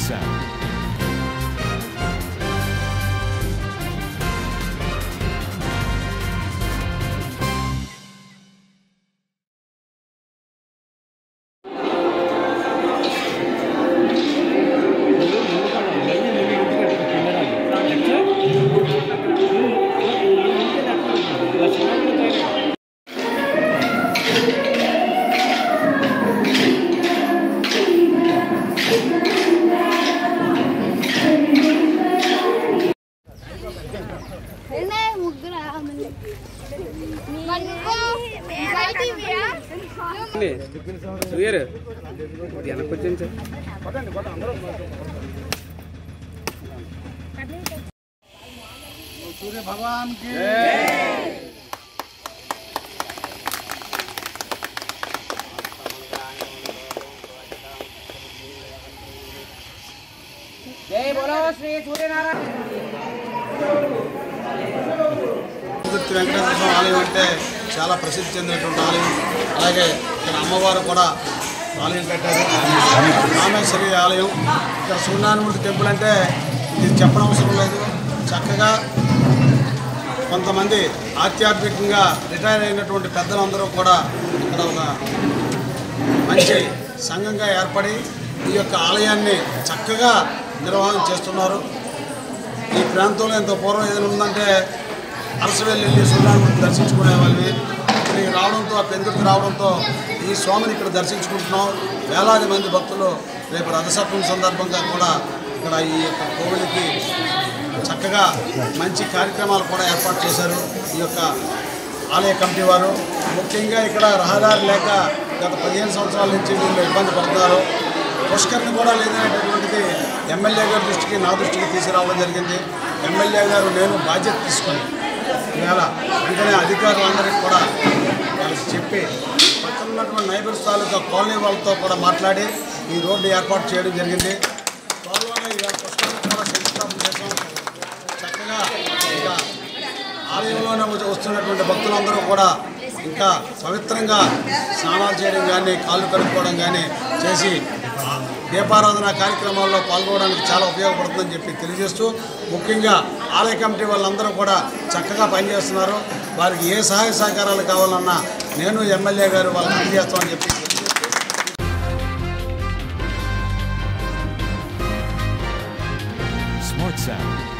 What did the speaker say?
Sound. రెండే ముగ్గురు మరి నువ్వు బయటివిరా? సుయర్ వెనక్కి వచ్చింది సార్ सूर्य भगवान की తిరుపతి వెంకటేశ్వర స్వామి ఆలయం అంటే చాలా ప్రసిద్ధి చెందినటువంటి ఆలయం అలాగే ఇక్కడ అమ్మవారు కూడా ఆలయం కట్టారు రామేశ్వరి ఆలయం ఇక్కడ సూర్యనారాయణమూర్తి టెంపుల్ అంటే ఇది చెప్పనవసరం లేదు చక్కగా కొంతమంది ఆధ్యాత్మికంగా రిటైర్ అయినటువంటి పెద్దలందరూ కూడా ఇక్కడ ఒక మంచి సంఘంగా ఏర్పడి ఈ యొక్క ఆలయాన్ని చక్కగా నిర్వహణ చేస్తున్నారు ఈ ప్రాంతంలో ఎంతో పూర్వం ఏదైనా ఉందంటే అరసవెల్లి వెళ్ళి సూర్యనారాయణ దర్శించుకునే వాళ్ళవి ఇక్కడికి రావడంతో ఆ పెందుకు రావడంతో ఈ స్వామిని ఇక్కడ దర్శించుకుంటున్నాం వేలాది మంది భక్తులు రేపు రథసప్తమి సందర్భంగా కూడా ఇక్కడ ఈ యొక్క కోవిలికి చక్కగా మంచి కార్యక్రమాలు కూడా ఏర్పాటు చేశారు ఈ యొక్క ఆలయ కమిటీ వారు ముఖ్యంగా ఇక్కడ రహదారి లేక గత పదిహేను సంవత్సరాల నుంచి వీళ్ళు ఇబ్బంది పడుతున్నారు పుష్కరిణి కూడా లేదనేటటువంటిది ఎమ్మెల్యే గారి దృష్టికి నా దృష్టికి తీసుకురావడం జరిగింది ఎమ్మెల్యే గారు నేను బాధ్యత తీసుకొని ఇవాళ వెంటనే అధికారులందరికీ కూడా వాళ్ళకి చెప్పి పక్కన ఉన్నటువంటి నైబర్స్ తాలూకా కాలనీ వాళ్ళతో కూడా మాట్లాడి ఈ రోడ్డు ఏర్పాటు చేయడం జరిగింది త్వరలోనే ఇవాళ పుష్కరిణి కూడా శంకుస్థాపన చేసాం చక్కగా ఇంకా ఆలయంలోనే వచ్చి- వస్తున్నటువంటి భక్తులందరూ కూడా ఇంకా పవిత్రంగా స్నానాలు చేయడం కానీ కాళ్ళు కడుక్కోవడం కానీ చేసి ఆ దీపారాధన కార్యక్రమాల్లో పాల్గొనడానికి చాలా ఉపయోగపడుతుందని చెప్పి తెలియజేస్తూ ముఖ్యంగా ఆలయ కమిటీ వాళ్ళందరూ కూడా చక్కగా పనిచేస్తున్నారు వారికి ఏ సహాయ సహకారాలు కావాలన్నా నేను ఎమ్మెల్యే గారు వాళ్ళకి అందజేస్తామని చెప్పి Smart Sound.